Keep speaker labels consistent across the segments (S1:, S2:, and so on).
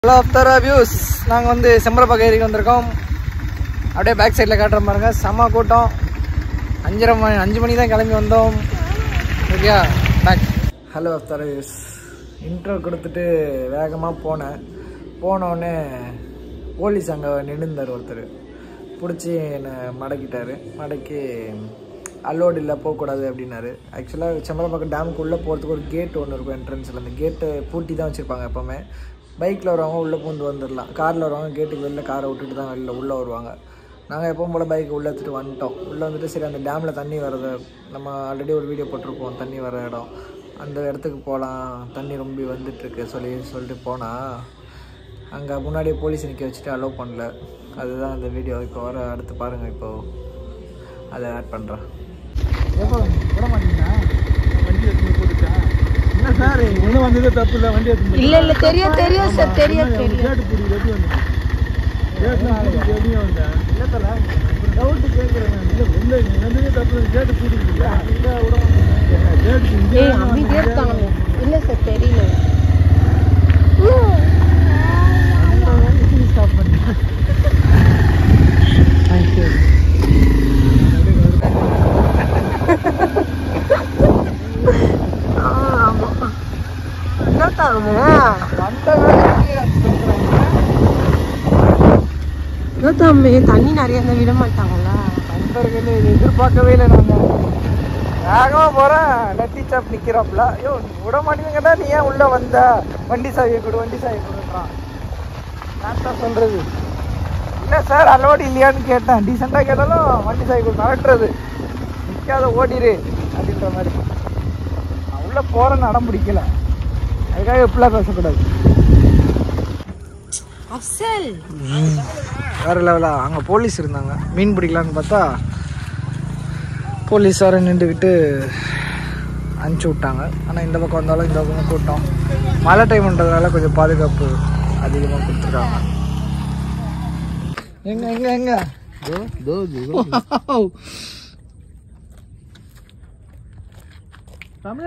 S1: hello அப்தரா views நாங்கள் வந்து செம்பரப்பாக்கம் ஏரிக்கு வந்திருக்கோம் அப்படியே பேக் சைடில் காட்டுற பாருங்க செம கூட்டம் அஞ்சரை மணி அஞ்சு மணி தான் கிளம்பி வந்தோம் ஓகே பேக் ஹலோ அப்தரா வியூஸ் இன்ட்ரோ கொடுத்துட்டு வேகமாக போனேன் போனோடனே போலீஸ் அங்கே நின்றுந்தார் ஒருத்தர் பிடிச்சி என்னை மடக்கிட்டார் மடக்கி அல்லோடு இல்லை போகக்கூடாது அப்படின்னாரு ஆக்சுவலாக செம்பரம்பாக்கம் டேமுக்கு உள்ளே போகிறதுக்கு ஒரு கேட் ஒன்று இருக்கும் என்ட்ரன்ஸில் அந்த கேட்டை பூட்டி தான் வச்சுருப்பாங்க எப்போவுமே பைக்கில் வரவங்க உள்ளே பூந்து வந்துடலாம் காரில் வரவங்க கேட்டுக்கு வெளில காரை விட்டுட்டு தான் வெளில உள்ளே வருவாங்க நாங்கள் எப்பவும் போல் பைக் உள்ளே எடுத்துகிட்டு வந்துட்டோம் உள்ளே வந்துட்டு சரி அந்த டேமில் தண்ணி வரது நம்ம ஆல்ரெடி ஒரு வீடியோ போட்டிருப்போம் தண்ணி வர இடம் அந்த இடத்துக்கு போகலாம் தண்ணி ரொம்ப வந்துட்டுருக்கு சொல்லி சொல்லிட்டு போனால் அங்கே முன்னாடியே போலீஸ் நிற்க வச்சுட்டு அலோவ் பண்ணல அதுதான் அந்த வீடியோ இப்போ வர அடுத்து பாருங்கள் இப்போது அதை ஆட் பண்ணுறேன் எப்போ விட மாட்டீங்களா
S2: வண்டி எடுத்து போட்டுட்டா
S1: என்ன சார்
S2: உள்ள வந்ததே தப்பு இல்லை வண்டி எடுத்து
S3: இல்ல இல்ல தெரியும் தெரியும் சார் தெரியும் தெரியும்
S2: கேட்டு பிடி எப்படி வந்தேன் கேட்லாம் பிடிச்சி எப்படியே வந்தேன்
S1: இல்லை தல டவுட்டு கேட்குறேன்
S2: இல்லை உள்ள நீ வந்ததே தப்பு இல்லை கேட்டு பிடிக்கல
S1: இங்கே விட மாட்டீங்க
S2: கேட்டு இங்கே
S3: ஏய் அமைதியா இருக்காங்க இல்ல சார் தெரியல
S1: ஸ்டாப் பண்ணி வந்த வேலைக்கு
S3: தம்பி தண்ணி நிறைய இருந்தா விட மாட்டாங்களா
S1: நண்பர்கள் இது எதிர்பார்க்கவே இல்லை நாங்கள் வேகமாக போகிறேன் நட்டி சாப் நிற்கிறாப்புல ஐயோ நீ விட மாட்டேங்கடா நீ ஏன் உள்ளே வந்த வண்டி சாவியை கொடு வண்டி சாவியை கொடுன்றான் நான் தான் சொல்கிறது இல்லை சார் அலோடு இல்லையான்னு கேட்டேன் டீசெண்டாக கேட்டாலும் வண்டி சாவி கொடு நடட்டுறது நிற்காத ஓடிரு அப்படின்ற மாதிரி நான் உள்ளே போகிறேன்னு அடம் பிடிக்கல அதுக்காக இப்படிலாம் பேசக்கூடாது
S3: அப்சல்
S1: வேற லெவலா அங்கே போலீஸ் இருந்தாங்க மீன் பிடிக்கலான்னு பார்த்தா போலீஸ் வேறு நின்றுக்கிட்டு அனுப்பிச்சி விட்டாங்க ஆனால் இந்த பக்கம் வந்தாலும் இந்த பக்கம் கூட்டம் மழை டைம்ன்றதுனால கொஞ்சம் பாதுகாப்பு அதிகமாக கொடுத்துருக்காங்க எங்க எங்க எங்க தமிழ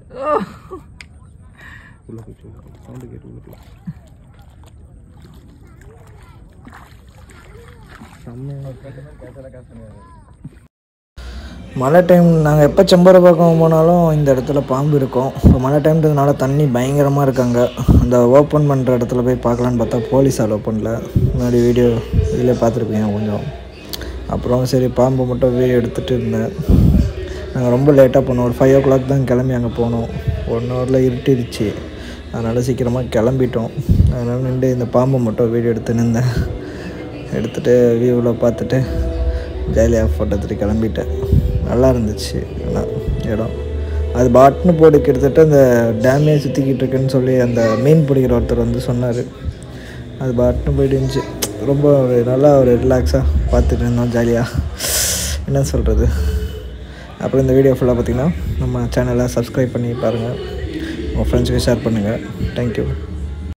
S1: மழை டைம் நாங்கள் எப்போ செம்பரப்பாக்கம் போனாலும் இந்த இடத்துல பாம்பு இருக்கும் இப்போ மழை டைம்ன்றதுனால தண்ணி பயங்கரமாக இருக்காங்க அந்த ஓப்பன் பண்ணுற இடத்துல போய் பார்க்கலான்னு பார்த்தா போலீஸ் அலோவ் பண்ணல முன்னாடி வீடியோ இதில் பார்த்துருப்பீங்க கொஞ்சம் அப்புறம் சரி பாம்பை மட்டும் வீடியோ எடுத்துகிட்டு இருந்தேன் நாங்கள் ரொம்ப லேட்டாக போனோம் ஒரு ஃபைவ் ஓ கிளாக் தான் கிளம்பி அங்கே போனோம் ஒன் ஹவரில் இருட்டிடுச்சு அதனால் சீக்கிரமாக கிளம்பிட்டோம் அதனால் நின்று இந்த பாம்பை மட்டும் வீடியோ எடுத்து நின்றேன் எடுத்துகிட்டு வியூவில் பார்த்துட்டு ஜாலியாக ஃபோட்டோ எடுத்துகிட்டு கிளம்பிட்டேன் நல்லா இருந்துச்சு ஆனால் இடம் அது பாட்னு போட்டு கிட்டத்தட்ட அந்த டேமே சுற்றிக்கிட்டு இருக்குன்னு சொல்லி அந்த மீன் பிடிக்கிற ஒருத்தர் வந்து சொன்னார் அது பாட்னு போயிட்டு இருந்துச்சு ரொம்ப ஒரு நல்லா ஒரு ரிலாக்ஸாக பார்த்துட்டு இருந்தோம் ஜாலியாக என்ன சொல்கிறது அப்புறம் இந்த வீடியோ ஃபுல்லாக பார்த்தீங்கன்னா நம்ம சேனலை சப்ஸ்கிரைப் பண்ணி பாருங்கள் உங்கள் ஃப்ரெண்ட்ஸுக்கு ஷேர் பண்ணுங்கள் தேங்க்யூ